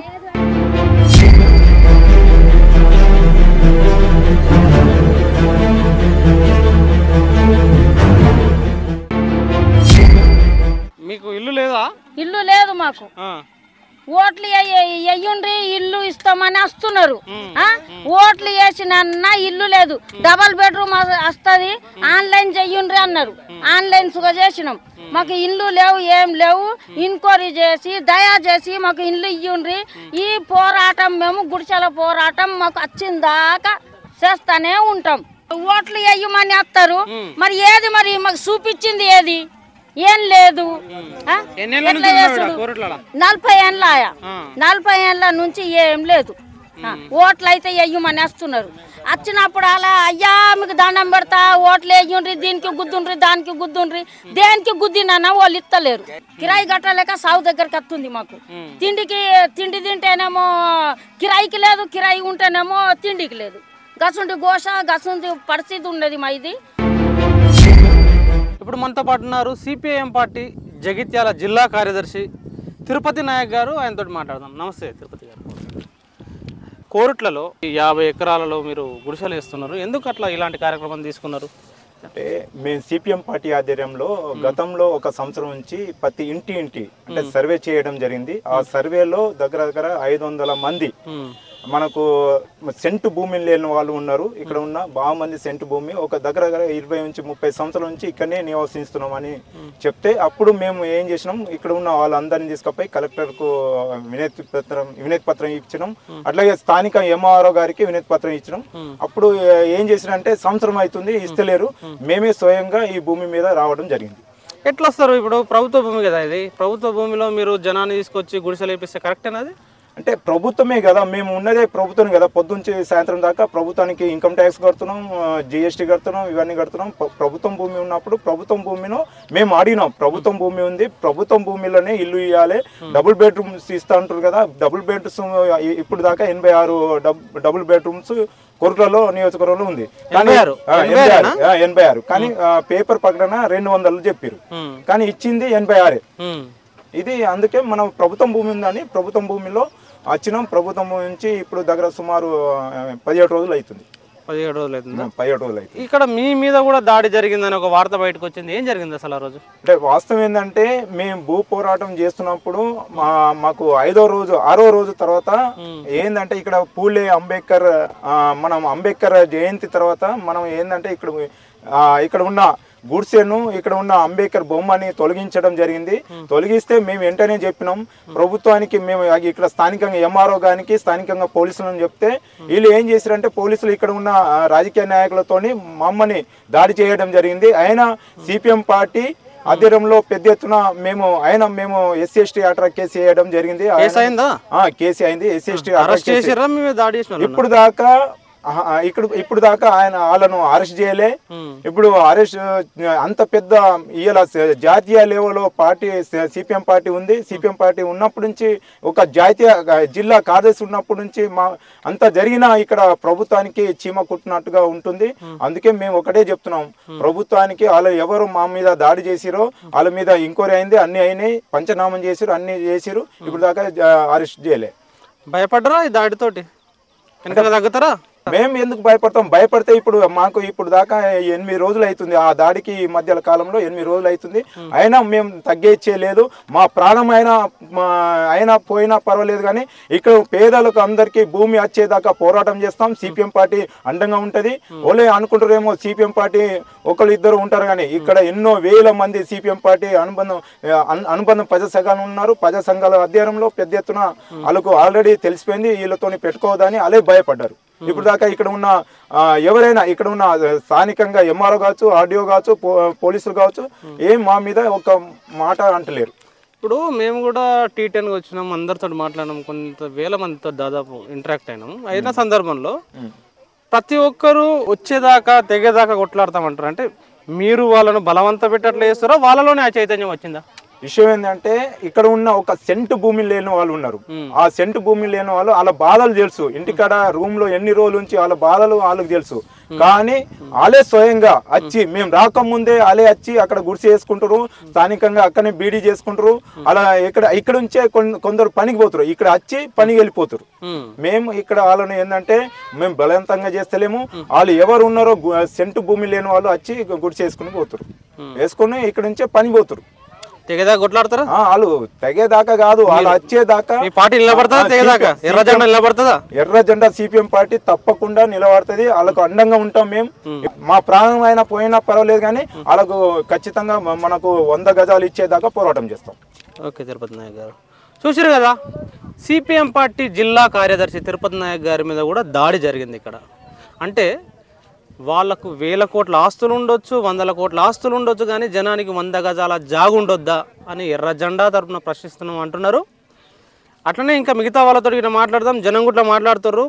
మీకు ఇల్లు లేదా ఇల్లు లేదు మాకు ఆ. ఓట్లు ఎయ్యుండ్రి ఇల్లు ఇస్తామని వస్తున్నారు ఆ? ఓట్లు వేసిన ఇల్లు లేదు డబల్ బెడ్రూమ్ వస్తుంది ఆన్లైన్ చెయ్యుండ్రి అన్నారు ఆన్లైన్ సుగా చేసినాం మాకు ఇల్లు లేవు ఏం లేవు ఇంక్వైరీ చేసి దయా చేసి మాకు ఇల్లు ఇయ్యుండ్రి ఈ పోరాటం మేము గుడిసెల పోరాటం మాకు వచ్చిందాకా చేస్తానే ఉంటాం ఓట్లు వేయమని వస్తారు మరి ఏది మరి మాకు చూపించింది ఏది ఏం లేదు ఆ? ఎన్నేళ్ళ ఎట్లా నుంచి ఉన్నావు ఈడ చేసుడు? కోరుట్లలో? నలభై ఏళ్ళ నలభై ఏళ్ళ నుంచి ఏం లేదు ఆ, ఓట్లు అయితే వేయమని వేస్తున్నారు వచ్చినప్పుడు అలా అయ్యా మీకు దండం పెడతా ఓట్లు వేయండ్రి దీనికి గుద్దుండ్రి దానికి గుద్దుండ్రి దేనికి గుద్దినా వాళ్ళు ఇస్తలేరు కిరాయి కట్టలేక సాగు దగ్గరికి వస్తుంది మాకు తిండికి తిండి తింటేనేమో కిరాయికి లేదు కిరాయి ఉంటేనేమో తిండికి లేదు గసుంటి గోష గసుంటి పరిస్థితి ఉన్నది మా ఇది ఇప్పుడు మనతో పాటు ఉన్నారు సిపిఐఎం పార్టీ జగిత్యాల జిల్లా కార్యదర్శి తిరుపతి నాయక్ గారు ఆయనతో మాట్లాడదాం నమస్తే తిరుపతి గారు కోరుట్లలో ఈ యాభై ఎకరాలలో మీరు గుడిసెలు వేస్తున్నారు ఎందుకు అట్లా ఇలాంటి కార్యక్రమం తీసుకున్నారు అంటే మేము సిపిఎం పార్టీ ఆధ్వర్యంలో గతంలో ఒక సంవత్సరం నుంచి ప్రతి ఇంటి ఇంటి అంటే సర్వే చేయడం జరిగింది ఆ సర్వేలో దగ్గర దగ్గర ఐదు వందల మంది మనకు సెంటు భూమి లేని వాళ్ళు ఉన్నారు ఇక్కడ ఉన్న బాగా మంది సెంటు భూమి ఒక దగ్గర దగ్గర ఇరవై నుంచి ముప్పై సంవత్సరాల నుంచి ఇక్కడనే నివసిస్తున్నాం అని చెప్తే అప్పుడు మేము ఏం చేసినాం ఇక్కడ ఉన్న వాళ్ళందరినీ తీసుకుపోయి కలెక్టర్కు వినతి పత్రం వినతి పత్రం ఇచ్చినాం అట్లాగే స్థానిక ఎంఆర్ఓ గారికి వినతి పత్రం ఇచ్చినాం అప్పుడు ఏం చేసినంటే సంవత్సరం అవుతుంది ఇస్తలేరు మేమే స్వయంగా ఈ భూమి మీద రావడం జరిగింది ఎట్లా వస్తారు ఇప్పుడు ప్రభుత్వ భూమి కదా ఇది ప్రభుత్వ భూమిలో మీరు జనాన్ని తీసుకొచ్చి గుడిసెలు వేపిస్తే కరెక్టేనా అది అంటే ప్రభుత్వమే కదా మేము ఉన్నదే ప్రభుత్వం కదా పొద్దుంచి సాయంత్రం దాకా ప్రభుత్వానికి ఇన్కమ్ ట్యాక్స్ కడుతున్నాం జిఎస్టీ కడుతున్నాం ఇవన్నీ కడుతున్నాం ప్ర- ప్రభుత్వం భూమి ఉన్నప్పుడు ప్రభుత్వం భూమిలో మేము అడిగినాం ప్రభుత్వం భూమి ఉంది ప్రభుత్వం భూమిలోనే ఇల్లు ఇవ్వాలి డబుల్ బెడ్రూమ్స్ ఇస్తా అంటారు కదా డబుల్ బెడ్రూమ్స్ ఇప్పుడు దాకా ఎనభై ఆరు డబ్- డబుల్ బెడ్రూమ్స్ కొరకలలో నియోజకవర్గంలో ఉంది కానీ ఎనభై ఆరు? ఆ, ఎనభై ఎనభై ఆరేనా? ఆరు ఆ, ఎనభై ఆరు కానీ ఆ, పేపర్ ప్రకటన రెండు వందలు చెప్పారు కానీ ఇచ్చింది ఎనభై ఆరే ఇది అందుకే మనం ప్రభుత్వం భూమి ఉందని ప్రభుత్వం భూమిలో వచ్చినాం ప్రభుత్వం భూమి నుంచి ఇప్పుడు దగ్గర సుమారు ఆ, పదిహేడు రోజులు అవుతుంది పదిహేడు రోజులు అవుతుందా పదిహేడు రోజులు అవుతుంది ఇక్కడ మీ మీద కూడా దాడి జరిగిందని ఒక వార్త బయటకు వచ్చింది ఏం జరిగింది అసలు ఆ రోజు అంటే వాస్తవం ఏంటంటే మేము భూ పోరాటం చేస్తున్నప్పుడు మా మాకు ఐదో రోజు ఆరో రోజు తర్వాత ఏంటంటే ఇక్కడ పూలే అంబేద్కర్ ఆ, మనం అంబేద్కర్ జయంతి తర్వాత మనం ఏంటంటే ఇక్కడ ఆ, ఇక్కడ ఉన్న గుడ్సెను ఇక్కడ ఉన్న అంబేద్కర్ బొమ్మని తొలగించడం జరిగింది తొలగిస్తే మేము వెంటనే చెప్పినాం ప్రభుత్వానికి మేము ఇక్కడ స్థానికంగా ఎంఆర్ఓ గానికి స్థానికంగా పోలీసులను చెప్తే వీళ్ళు ఏం చేశారంటే పోలీసులు ఇక్కడ ఉన్న ఆ, రాజకీయ నాయకులతోని మమ్మల్ని దాడి చేయడం జరిగింది అయినా సిపిఎం పార్టీ ఆధ్వర్యంలో పెద్ద ఎత్తున మేము ఆయన మేము ఎస్సీ ఎస్టీ అట్రాక్ కేసు వేయడం జరిగింది కేసు అయిందా? ఆ, కేసు అయింది ఎస్సీ ఎస్టీ అరెస్ట్ చేసారా మీ మీద దాడి చేసిన ఇప్పుడు దాకా ఆహా, ఇక్కడ ఇప్పుడు దాకా ఆయన వాళ్ళను అరెస్ట్ చేయలే ఇప్పుడు అరెస్ట్ అంత పెద్ద ఇవాళ జాతీయ లెవెల్లో పార్టీ సిపిఎం పార్టీ ఉంది సిపిఎం పార్టీ ఉన్నప్పటి నుంచి ఒక జాతీయ జిల్లా కార్యదర్శి ఉన్నప్పటి నుంచి మా అంత జరిగిన ఇక్కడ ప్రభుత్వానికి చీమ కుట్టినట్టుగా ఉంటుంది అందుకే మేము ఒకటే చెప్తున్నాం ప్రభుత్వానికి వాళ్ళు ఎవరు మా మీద దాడి చేసిరో వాళ్ళ మీద ఎంక్వైరీ అయింది అన్ని అయినాయి పంచనామం చేసిరు అన్ని చేసిరు ఇప్పుడు దాకా అరెస్ట్ చేయలే భయపడరా ఈ దాడితోటి వెనకాల తగ్గుతారా మేము ఎందుకు భయపడతాం భయపడితే ఇప్పుడు మాకు ఇప్పుడు దాకా ఎనిమిది రోజులు అవుతుంది ఆ దాడికి ఈ మధ్య కాలంలో ఎనిమిది రోజులు అవుతుంది అయినా మేము తగ్గేచ్చేయలేదు మా ప్రాణం అయినా మా- అయినా పోయినా పర్వాలేదు కానీ ఇక్కడ పేదలకు అందరికీ భూమి వచ్చేదాకా పోరాటం చేస్తాం సిపిఎం పార్టీ అండంగా ఉంటది ఓలే అనుకుంటారేమో సిపిఎం పార్టీ ఒకళ్ళు ఇద్దరు ఉంటారు కానీ ఇక్కడ ఎన్నో వేల మంది సిపిఎం పార్టీ అనుబంధం అను- అనుబంధం ప్రజా సంఘాలు ఉన్నారు ప్రజా సంఘాల అధ్యయనంలో పెద్ద ఎత్తున వాళ్ళకు ఆల్రెడీ తెలిసిపోయింది వీళ్ళతోని పెట్టుకోవద్దని అలే భయపడ్డారు ఇప్పుడు దాకా ఇక్కడ ఉన్న ఆ, ఎవరైనా ఇక్కడ ఉన్న స్థానికంగా ఎంఆర్ఓ కావచ్చు ఆర్డీఓ కావచ్చు పో- పోలీసులు కావచ్చు ఏం మా మీద ఒక మాట అంటలేరు ఇప్పుడు మేము కూడా టీ టెన్కి వచ్చినాం అందరితో మాట్లాడినాం కొంత వేల మందితో దాదాపు ఇంటరాక్ట్ అయినాం అయిన సందర్భంలో ప్రతి ఒక్కరూ వచ్చేదాకా తెగేదాకా కొట్లాడతామంటారు అంటే మీరు వాళ్ళను బలవంత పెట్టట్లు చేస్తారో వాళ్ళలోనే ఆ చైతన్యం వచ్చిందా విషయం ఏంటంటే ఇక్కడ ఉన్న ఒక సెంట్ భూమి లేని వాళ్ళు ఉన్నారు ఆ సెంట్ భూమి లేని వాళ్ళు వాళ్ళ బాధలు తెలుసు ఇంటికాడ రూమ్ లో ఎన్ని రోజులు ఉంచి వాళ్ళ బాధలు వాళ్ళకి తెలుసు కానీ వాళ్ళే స్వయంగా వచ్చి మేము రాకముందే వాళ్ళే వచ్చి అక్కడ గుడిసె చేసుకుంటారు స్థానికంగా అక్కడనే బీడీ చేసుకుంటారు అలా ఇక్కడ ఇక్కడ నుంచే కొన్- కొందరు పనికి పోతారు ఇక్కడ వచ్చి పనికి వెళ్ళిపోతారు మేము ఇక్కడ వాళ్ళని ఏంటంటే మేము బలవంతంగా చేస్తలేము వాళ్ళు ఎవరు ఉన్నారో గు- సెంటు భూమి లేని వాళ్ళు వచ్చి గుడిసె వేసుకుని పోతారు వేసుకుని ఇక్కడ నుంచే పని పోతారు తెగేదాకా కొట్లాడతారా ఆ, వాళ్ళు తెగేదాకా కాదు వాళ్ళు వచ్చేదాకా మీ పార్టీ నిలబడతాదా ఆ, తెగేదాకా? CPM ఎర్ర జెండా నిలబడతాదా? ఎర్ర జెండా సిపిఎం పార్టీ తప్పకుండా నిలబడుతుంది వాళ్ళకు అండంగా ఉంటాం మేము మా ప్రాణం అయినా పోయినా పర్వాలేదు కానీ వాళ్ళకు ఖచ్చితంగా మ- మనకు వంద గజాలు ఇచ్చేదాకా పోరాటం చేస్తాం ఓకే తిరుపతి నాయక్ గారు చూసారు కదా సిపిఎం పార్టీ జిల్లా కార్యదర్శి తిరుపతి నాయక్ గారి మీద కూడా దాడి జరిగింది ఇక్కడ అంటే వాళ్ళకు వేల కోట్ల ఆస్తులు ఉండొచ్చు వందల కోట్ల ఆస్తులు ఉండొచ్చు కానీ జనానికి వంద గజాల జాగు ఉండొద్దా అని ఎర్ర జెండా తరపున ప్రశ్నిస్తున్నాం అంటున్నారు అట్లనే ఇంకా మిగతా వాళ్ళతో ఇట్లా మాట్లాడదాం జనం కూడా మాట్లాడుతారు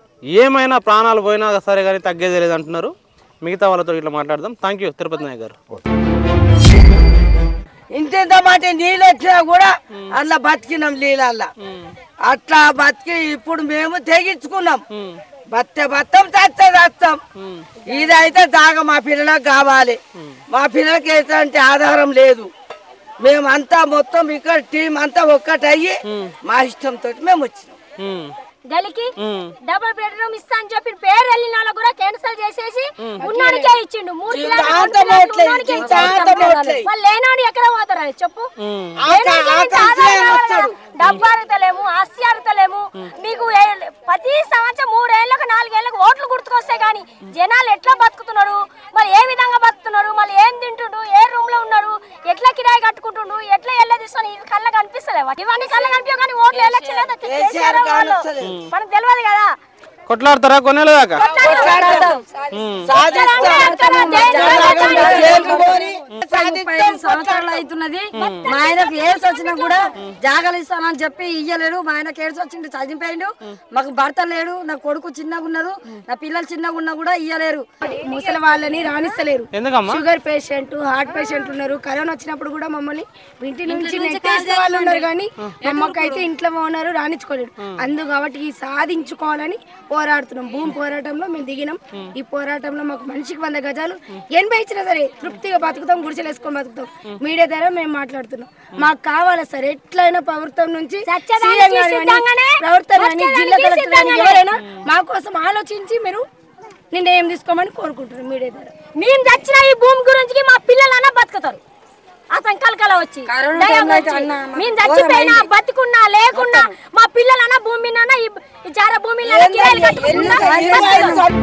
ఏమైనా ప్రాణాలు పోయినా సరే కానీ తగ్గేది లేదు అంటున్నారు మిగతా వాళ్ళతో ఇట్లా మాట్లాడదాం థ్యాంక్ యూ తిరుపతి నాయక్ గారు ఇంతెంత మాట నీళ్ళు వచ్చినా కూడా అట్లా బతికినాం నీళ్ళల్లా అట్లా బతికి ఇప్పుడు మేము తెగించుకున్నాం బత్త బత్తం చచ్చ చస్తాం ఇదైతే దాగా మా పిల్లలకు కావాలి మా పిల్లలకి ఎటువంటి ఆధారం లేదు మేమంతా మొత్తం ఇక్కడ టీం అంతా ఒక్కటయ్యి మా ఇష్టంతో మేము వచ్చినాం గలికి డబుల్ బెడ్రూమ్ ఇస్తా అని చెప్పి పేరు వెళ్ళిన వాళ్ళకు కూడా క్యాన్సిల్ చేసేసి ఉన్నానికే ఇచ్చిండు మూడు కిలోలు, జీవితాంతం మూడు కిలోలు ఓట్లే, ఉన్నానికే జీవితాంతం ఇచ్చిండు. ఓట్లే. వాళ్ళు లేనోడు ఎక్కడ పోతారు అది చెప్పు ఆక- లేనోడికి ఇంత ఆకాశం ఆదాయం కావాలి వస్తాడు. కదా. డబ్బు అరుగుతలేము ఆస్తి అరుగుతలేము మీకు ఏ- ప్రతి సంవత్సరం మూడేళ్లకు నాలుగేళ్లకు ఓట్లు గుర్తుకొస్తాయి కానీ జనాలు ఎట్లా బతుకుతున్నారు మరి ఏ విధంగా బతుకుతున్నారు మళ్ళీ ఏం తింటుండు ఏ రూమ్ లో ఉన్నారు ఎట్లా కిరాయి కట్టుకుంటుండు ఎట్లా ఎల్ల తీసుకొని ఇవి కళ్ళ కనిపిస్తలేవా ఇవన్నీ కళ్ళ కనిపించవు కానీ ఓట్లు ఎలక్షన్ లేదా కేసీఆర్ వాళ్ళు. మనకు తెలియదు కదా కొట్లాడతారా కొనేళ్ళ దాకా సాధిస్తాం. జనాలంతా జైలుకు పోని ముప్పై ఐదు సంవత్సరాలు అవుతున్నది మా ఆయనకు ఏడ్స్ వచ్చినా కూడా జాగాలు ఇస్తానని చెప్పి ఇయ్యలేడు మా ఆయనకు ఏడ్స్ వచ్చిండు చదివిపోయిండు మాకు భర్త లేడు నా కొడుకు చిన్నగా ఉన్నారు నా పిల్లలు చిన్నగా ఉన్నా కూడా ఇయ్యలేరు ముసలి వాళ్ళని రాణిస్తలేరు ఎందుకమ్మా? షుగర్ పేషెంట్ హార్ట్ పేషెంట్ ఉన్నారు కరోనా వచ్చినప్పుడు కూడా మమ్మల్ని ఇంటి నుంచి నెట్టేసిన వాళ్ళు ఉన్నారు కానీ మమ్మకైతే ఇంట్లో ఉన్నారు రాణించుకోలేడు అందు కాబట్టి ఈ సాధించుకోవాలని పోరాడుతున్నాం భూమి పోరాటంలో మేము దిగినాం ఈ పోరాటంలో మాకు మనిషికి వంద గజాలు ఎనభై ఇచ్చినా సరే తృప్తిగా బతుకుతాం గుడిసెలు వేసుకొని బతుకుతాం మీడియా ద్వారా మేము మాట్లాడుతున్నాం మాకు కావాలి సార్ ఎట్లయినా ప్రభుత్వం నుంచి సత్యదానికి సీఎం గారు కానీ, సిద్ధంగానే, ప్రభుత్వం కానీ, బతికేదానికి జిల్లా కలెక్టర్ కానీ సిద్ధంగానే. ఎవరైనా మా కోసం ఆలోచించి మీరు నిర్ణయం తీసుకోమని కోరుకుంటున్నాం మీడియా ద్వారా మేము చచ్చిన ఈ భూమి గురించి మా పిల్లలన్నా బతుకుతారు అతను కలకల వచ్చి కరోనా దయ టైంలో అయితే వచ్చి. అన్న మాకు మేము ఘోరం చచ్చిపోయినా అయింది. బతుకున్నా లేకున్నా మా పిల్లలన్నా భూమి మీద ఈ ఈ జార భూమి కిరాయిలు కట్టుకుంటున్నా బతుకుతారు.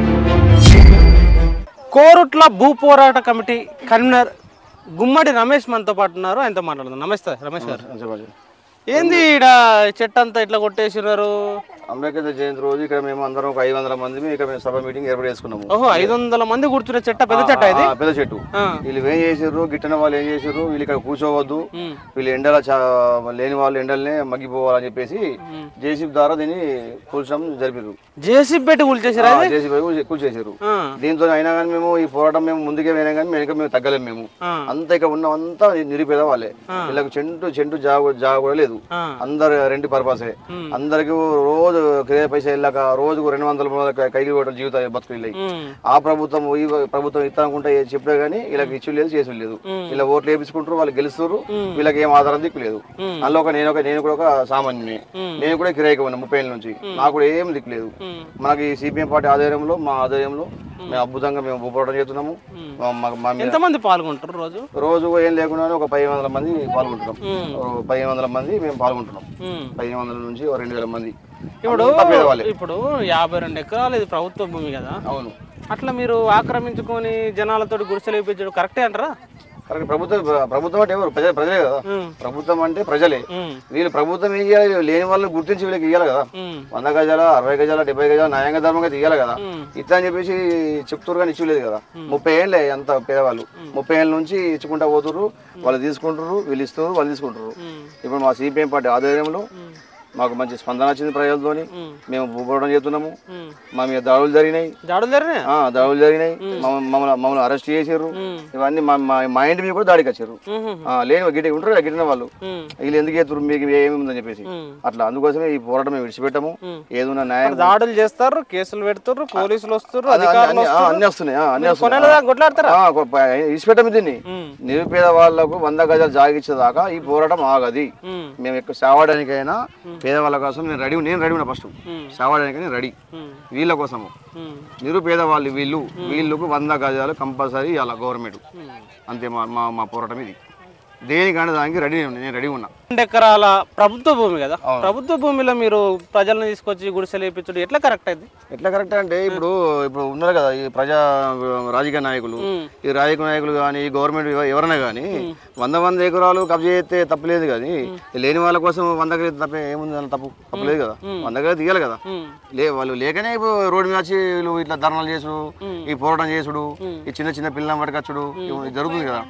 కోరుట్ల భూ పోరాట కమిటీ కన్వీనర్ గుమ్మడి రమేష్ మనతో పాటు ఉన్నారు ఆయనతో మాట్లాడుతున్నాం నమస్తే రమేష్ గారు ఏంది ఈడ చెట్టు అంతా ఇట్లా కొట్టేసినారు అంబేద్కర్ జయంతి రోజు ఇక్కడ మేము అందరం ఒక ఐదు వందల మంది ఇక్కడ మేము సభ మీటింగ్ ఏర్పాటు చేసుకున్నాము ఓహో ఐదు వందల మంది కూర్చునే చెట్ట పెద్ద చెట్ట ఇది ఆ, పెద్ద చెట్టు వీళ్ళు ఏం చేసారు గిట్టన వాళ్ళు ఏం చేసారు వీళ్ళు ఇక్కడ కూర్చోవద్దు వీళ్ళు ఎండల చా- లేని వాళ్ళు ఎండలనే మగ్గిపోవాలని చెప్పేసి జేసీబీ ద్వారా దీన్ని కూల్చడం జరిపారు జేసీబీ పెట్టి కూల్చేసారా ఇది? జేసీబీ కూల్చేసారు ఆ. దీంతో అయినా కానీ మేము ఈ పోరాటం మేము ముందుకే పోయినా కానీ వెనక మేము తగ్గలేము మేము ఆ. అంతా ఇక్కడ ఉన్న అంతా నిరుపేద వాళ్ళే ఆ. వీళ్ళకి చెంటు చెంటు జాగ జాగ కూడా లేదు ఆ. అందరు రెంట్ పర్పసే అందరికి రోజు కిరాయి పైసా వెళ్ళాక రోజుకు రెండు వందల మూడు వందల కైకి కొట్టిన జీవితాలు బతుకులు వెళ్ళాయి ఆ ప్రభుత్వం ఈ ప్రభుత్వం ఇస్తానుకుంటే చెప్పే కానీ వీళ్ళకి ఇచ్చు లేదు చేసి లేదు ఇలా ఓట్లు వేపించుకుంటారు వాళ్ళు గెలుస్తారు వీళ్ళకి ఏం ఆధారం దిక్కు లేదు అందులో ఒక నేను ఒక నేను కూడా ఒక సామాన్యుని నేను కూడా కిరాయికి ఉన్నా ముప్పై ఏళ్ళ నుంచి నాకు కూడా ఏం దిక్కు లేదు మనకి సిపిఎం పార్టీ ఆధ్వర్యంలో మా ఆధ్వర్యంలో మేము అద్భుతంగా మేము పోరాటం చేస్తున్నాము మా- మా- మా మీద- ఎంతమంది పాల్గొంటారు రోజు రోజు ఏం లేకుండా ఒక పదిహేను వందల మంది పాల్గొంటున్నాం ఓ పదిహేను వందల మంది మేము పాల్గొంటున్నాం పదిహేను వందల నుంచి ఓ రెండు వేల మంది ఇప్పుడు అంతా పేదవాళ్ళే. ఇప్పుడు యాభై రెండు ఎకరాలు ఇది ప్రభుత్వ భూమి కదా అవును అట్లా మీరు ఆక్రమించుకొని జనాలతో గుడిసెలు వేయించడం కరెక్టే అంటారా కరెక్ట్ ప్రభుత్వం ప్రభుత్వం అంటే ఎవరు ప్రజలు ప్రజలే కదా ప్రభుత్వం అంటే ప్రజలే వీళ్ళు ప్రభుత్వం ఏం చేయాలి లేని వాళ్ళని గుర్తించి వీళ్ళకి ఇవ్వాలి కదా వంద గజాల అరవై గజాల డెబ్బై గజాల న్యాయంగా ధర్మంగా ఇవ్వాలి కదా ఇట్లా అని చెప్పేసి చెప్తురు కానీ ఇచ్చలేదు కదా ముప్పై ఏళ్ళే అంత పేదవాళ్ళు ముప్పై ఏళ్ళ నుంచి ఇచ్చుకుంటా పోతుర్రు వాళ్ళు తీసుకుంటారు వీళ్ళు ఇస్తున్నారు వాళ్ళు తీసుకుంటారు ఇప్పుడు మా సిపిఎం పార్టీ ఆధ్వర్యంలో మాకు మంచి స్పందన వచ్చింది ప్రజలతోని మేము భూపోవడం చేస్తున్నాము మా మీద దాడులు జరిగినాయి దాడులు జరిగినాయి ఆ, దాడులు జరిగినాయి మమ్మ- మమ్మల్ని మమ్మల్ని అరెస్ట్ చేసారు ఇవన్నీ మా మా- మా ఇంటి మీద కూడా దాడికి వచ్చారు ఆ, లేని గిట్టి ఉంటారు కదా గిట్టిన వాళ్ళు వీళ్ళు ఎందుకు చేస్తారు మీకు ఏమి ఉందని చెప్పేసి అట్లా అందుకోసమే ఈ పోరాటం మేము విడిచిపెట్టాము ఏదైనా న్యాయం దాడులు చేస్తారు కేసులు పెడతారు పోలీసులు వస్తారు అన్ని- అధికారులు అన్ని- ఆ, వస్తారు అన్ని వస్తున్నాయి ఆ, అన్ని మీరు కొనేళ్ళ దాకా కొట్లాడతారా ఆ, కొ- ప- ఇడిచిపెట్టము దీన్ని నిరుపేద వాళ్ళకు వంద గజాలు జాగిచ్చేదాకా ఈ పోరాటం ఆగది మేము ఎక్కువ సావడానికైనా పేదవాళ్ళ కోసం నేను రెడీ నేను రెడీ ఉన్నా ఫస్ట్ సావడానికైనా రెడీ వీళ్ళ కోసము నిరుపేద వాళ్ళు వీళ్ళు వీళ్ళకు వంద గజాలు కంపల్సరీ ఇవ్వాలి గవర్నమెంట్ అంతే మా మా మా పోరాటం ఇది దేనికైనా దానికి రెడీ నేను రెడీ ఉన్నా రెండు ఎకరాల ప్రభుత్వ భూమి కదా ప్రభుత్వ భూమిలో మీరు ప్రజలను తీసుకొచ్చి గుడిసెలు వేయించడం ఎట్లా కరెక్ట్ అయింది ఎట్లా కరెక్ట్ అంటే ఇప్పుడు ఇప్పుడు ఉన్నారు కదా ఈ ప్రజా రాజకీయ నాయకులు ఈ రాజకీయ నాయకులు కానీ ఈ గవర్నమెంట్ ఎవ- ఎవరైనా కానీ వంద వంద ఎకరాలు కబ్జా చేస్తే తప్పలేదు కానీ లేని వాళ్ళ కోసం వంద ఎకరాలు తప్ప ఏముంది దాంట్లో తప్పు తప్పలేదు కదా వంద ఎకరాలు తీయాలి కదా లే వాళ్ళు లేకనే ఇప్పుడు రోడ్డు మీద వచ్చి వీళ్ళు ఇట్లా ధర్నాలు చేసుడు ఈ పోరాటం చేసుడు ఈ చిన్న చిన్న పిల్లలను పట్టుకొచ్చుడు ఇవి జరుగుతుంది కదా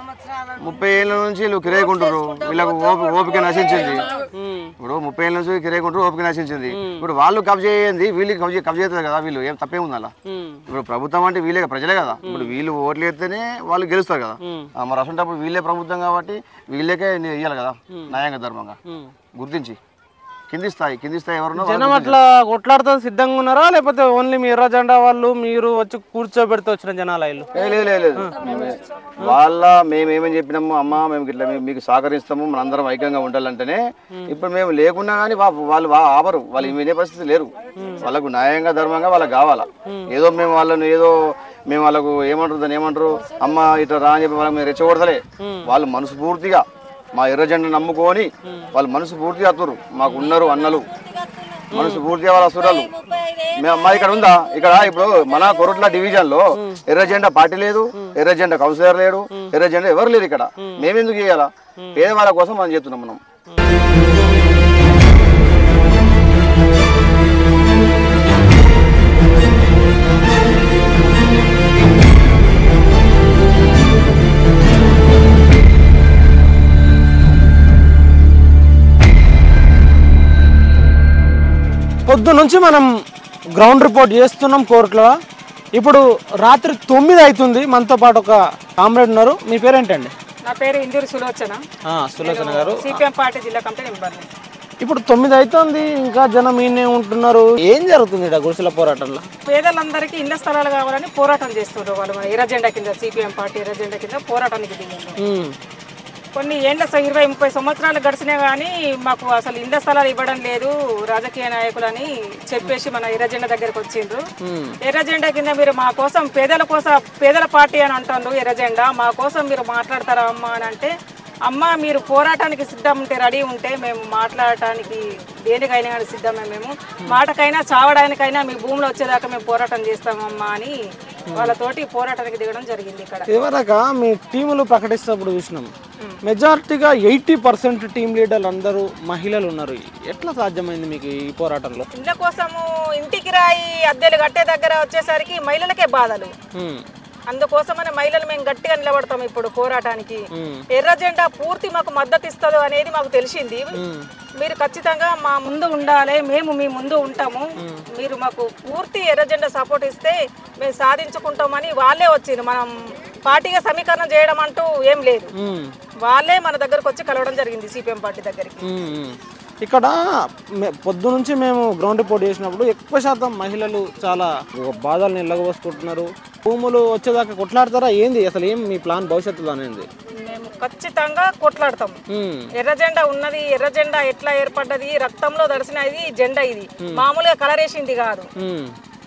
ముప్పై ఏళ్ళ నుంచి వీళ్ళు కిరాయికుంటారు వీళ్ళకు ఓపి ఓపిక నశించింది ఇప్పుడు ముప్పై ఏళ్ళ నుంచి కిరాయికుంటారు ఓపిక నశించింది ఇప్పుడు వాళ్ళు కబ్జా చేయండి వీళ్ళకి కబ్జా కబ్జా చేస్తారు కదా వీళ్ళు ఏం తప్పేముంది అలా ఇప్పుడు ప్రభుత్వం అంటే వీళ్ళే కదా, ప్రజలే కదా ఇప్పుడు వీళ్ళు ఓట్లు వేస్తేనే వాళ్ళు గెలుస్తారు కదా ఆ, మరి అసలు వీళ్ళే ప్రభుత్వం కాబట్టి వీళ్ళకే ఇవ్వాలి కదా న్యాయంగా ధర్మంగా గుర్తించి కింది స్థాయి కింది స్థాయి ఎవరున్నా వాళ్ళు జనం అట్లా కొట్లాడుతా సిద్ధంగా ఉన్నారా లేకపోతే ఓన్లీ మీ ఎర్ర జెండా వాళ్ళు మీరు వచ్చి కూర్చోబెడితే వచ్చిన జనాలు వీళ్ళు ఏ, లేదు లేదు లేదు వాళ్ళ మేము ఏమని చెప్పినాము అమ్మ మేము ఇట్లా మేము మీకు సహకరిస్తాము మనందరం ఐక్యంగా ఉండాలంటేనే ఇప్పుడు మేము లేకున్నా కానీ వా- వాళ్ళు వా- ఆపరు వాళ్ళు వినే పరిస్థితి లేరు వాళ్ళకు న్యాయంగా ధర్మంగా వాళ్ళకి కావాలా ఏదో మేము వాళ్ళని ఏదో మేము వాళ్ళకు ఏమంటారు దాన్ని ఏమంటారు అమ్మ ఇట్లా రా అని చెప్పి వాళ్ళకి మేము రెచ్చగొడతలే వాళ్ళు మనస్ఫూర్తిగా మా ఎర్ర జెండా నమ్ముకొని వాళ్ళు మనసు పూర్తిగా అత్తురు మాకు ఉన్నారు అన్నలు మనసు పూర్తిగా వాళ్ళ అసురాలు మేము అమ్మ ఇక్కడ ఉందా ఇక్కడ ఇప్పుడు మన కొరట్ల డివిజన్ లో ఎర్ర జెండా పార్టీ లేదు ఎర్ర జెండా కౌన్సిలర్ లేడు ఎర్ర జెండా ఎవరు లేరు ఇక్కడ మేమెందుకు చేయాలా పేదవాళ్ళ కోసం మనం చేస్తున్నాం మనం పొద్దు నుంచి మనం గ్రౌండ్ రిపోర్ట్ చేస్తున్నాం కోర్టులో ఇప్పుడు రాత్రి తొమ్మిది అవుతుంది మనతో పాటు ఒక కామ్రేడ్ ఉన్నారు మీ పేరేంటండి నా పేరు ఇందూరు సులోచన ఆ, సులోచన గారు సిపిఎం పార్టీ జిల్లా కమిటీ మెంబర్ ఇప్పుడు తొమ్మిది అవుతుంది ఇంకా జనం ఈయనే ఉంటున్నారు ఏం జరుగుతుంది ఇక్కడ గుడిసెల పోరాటంలో పేదలందరికీ ఇళ్ల స్థలాలు కావాలని పోరాటం చేస్తుండ్రు వాళ్ళు మన ఎర్రజెండా కింద సిపిఎం పార్టీ ఎర్రజెండా కింద పోరాటానికి దిగిండ్రు ఉమ్, కొన్ని ఏండ్ల స- ఇరవై ముప్పై సంవత్సరాలు గడిచినాయి కానీ మాకు అసలు ఇళ్ల స్థలాలు ఇవ్వడం లేదు రాజకీయ నాయకులని చెప్పేసి మన ఎర్రజెండా దగ్గరకు వచ్చిండ్రు ఉమ్, ఎర్రజెండా కింద మీరు మా కోసం పేదల కోసం పేదల పార్టీ అని అంటారు ఎర్రజెండా మా కోసం మీరు మాట్లాడతారా అమ్మా అని అంటే అమ్మ మీరు పోరాటానికి సిద్ధం ఉంటే రెడీ ఉంటే మేము మాట్లాడటానికి దేనికైనా కానీ సిద్ధమే మేము మాటకైనా చావడానికైనా మీ భూమిలో వచ్చేదాకా మేము పోరాటం చేస్తామమ్మా అని వాళ్ళతోటి పోరాటానికి దిగడం జరిగింది ఇక్కడ ఇదివరక మీ టీములు ప్రకటిస్తున్నప్పుడు చూసినాం మెజారిటీగా ఎయిటీ పర్సెంట్ టీం లీడర్లు అందరూ మహిళలు ఉన్నారు ఎట్లా సాధ్యమైంది మీకు ఈ పోరాటంలో ఇండ్ల కోసము ఇంటికి రాయి అద్దెలు కట్టే దగ్గర వచ్చేసరికి మహిళలకే బాధలు ఉమ్, అందుకోసమని మహిళలు మేము గట్టిగా నిలబడతాం ఇప్పుడు పోరాటానికి ఉమ్, ఎర్ర జెండా పూర్తి మాకు మద్దతు ఇస్తుంది అనేది మాకు తెలిసింది ఉమ్. మీరు ఖచ్చితంగా మా ముందు ఉండాలి మేము మీ ముందు ఉంటాము మీరు మాకు పూర్తి ఎర్ర జెండా సపోర్ట్ ఇస్తే మేము సాధించుకుంటామని వాళ్ళే వచ్చింది మనం పార్టీగా సమీకరణ చేయడం అంటూ ఏం లేదు ఉమ్, వాళ్ళే మన దగ్గరకు వచ్చి కలవడం జరిగింది సిపిఎం పార్టీ దగ్గరికి ఉమ్, ఉమ్. ఇక్కడ మే- పొద్దు నుంచి మేము గ్రౌండ్ రిపోర్ట్ చేసినప్పుడు ఎక్కువ శాతం మహిళలు చాలా బాధల్ని ఎల్లగబోసుకుంటున్నారు భూములు వచ్చేదాకా కొట్లాడతారా ఏంది అసలు ఏం మీ ప్లాన్ భవిష్యత్తులో అనేది మేము ఖచ్చితంగా కొట్లాడతాం ఉమ్, ఎర్ర జెండా ఉన్నది ఎర్ర జెండా ఎట్లా ఏర్పడ్డది రక్తంలో దడిసినది జెండా ఇది మామూలుగా కలర్ వేసింది కాదు ఉమ్,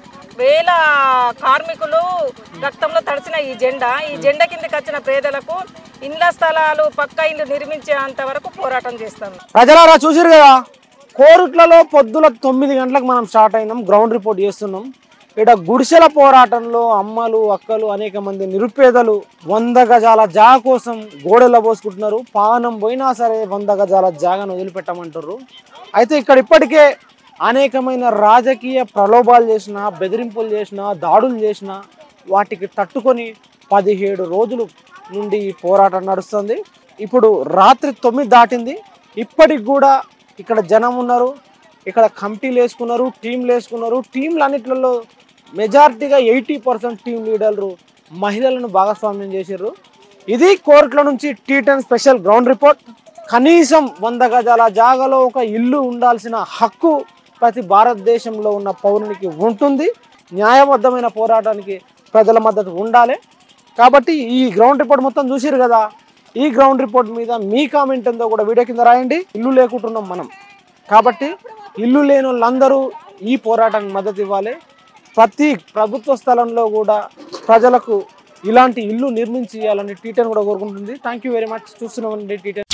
వేల కార్మికులు రక్తంలో తడిసిన ఈ జెండా ఈ జెండా కిందకి వచ్చిన పేదలకు ఇండ్ల స్థలాలు పక్క ఇండ్లు నిర్మించేంత వరకు పోరాటం చేస్తాం ప్రజలారా చూసిరు కదా కోరుట్లలో పొద్దుల తొమ్మిది గంటలకు మనం స్టార్ట్ అయినాం గ్రౌండ్ రిపోర్ట్ చేస్తున్నాం ఇక్కడ గుడిసెల పోరాటంలో అమ్మలు అక్కలు అనేక మంది నిరుపేదలు వంద గజాల జాగ కోసం గోడెల పోసుకుంటున్నారు పానం పోయినా సరే వంద గజాల జాగను వదిలిపెట్టమంటారు అయితే ఇక్కడ ఇప్పటికే అనేకమైన రాజకీయ ప్రలోభాలు చేసిన బెదిరింపులు చేసిన దాడులు చేసిన వాటికి తట్టుకొని పదిహేడు రోజులు నుండి ఈ పోరాటం నడుస్తుంది ఇప్పుడు రాత్రి తొమ్మిది దాటింది ఇప్పటికి కూడా ఇక్కడ జనం ఉన్నారు ఇక్కడ కమిటీలు వేసుకున్నారు టీంలు వేసుకున్నారు టీంలు అన్నిట్లలో మెజారిటీగా ఎయిటీ పర్సెంట్ టీం లీడర్లు మహిళలను భాగస్వామ్యం చేశారు ఇది కోర్టుల నుంచి T ten special ground report కనీసం వంద గజాల జాగాలో ఒక ఇల్లు ఉండాల్సిన హక్కు ప్రతి భారతదేశంలో ఉన్న పౌరునికి ఉంటుంది న్యాయబద్ధమైన పోరాటానికి ప్రజల మద్దతు ఉండాలి కాబట్టి ఈ గ్రౌండ్ రిపోర్ట్ మొత్తం చూసిరు కదా ఈ గ్రౌండ్ రిపోర్ట్ మీద మీ కామెంట్ ఎంతో కూడా వీడియో కింద రాయండి ఇల్లు లేకుంటున్నాం మనం కాబట్టి ఇల్లు లేని వాళ్ళందరూ ఈ పోరాటానికి మద్దతు ఇవ్వాలి ప్రతి ప్రభుత్వ స్థలంలో కూడా ప్రజలకు ఇలాంటి ఇల్లు నిర్మించి ఇవ్వాలని టీటన్ కూడా కోరుకుంటుంది థ్యాంక్ యూ వెరీ మచ్ చూస్తున్నామండి టీటన్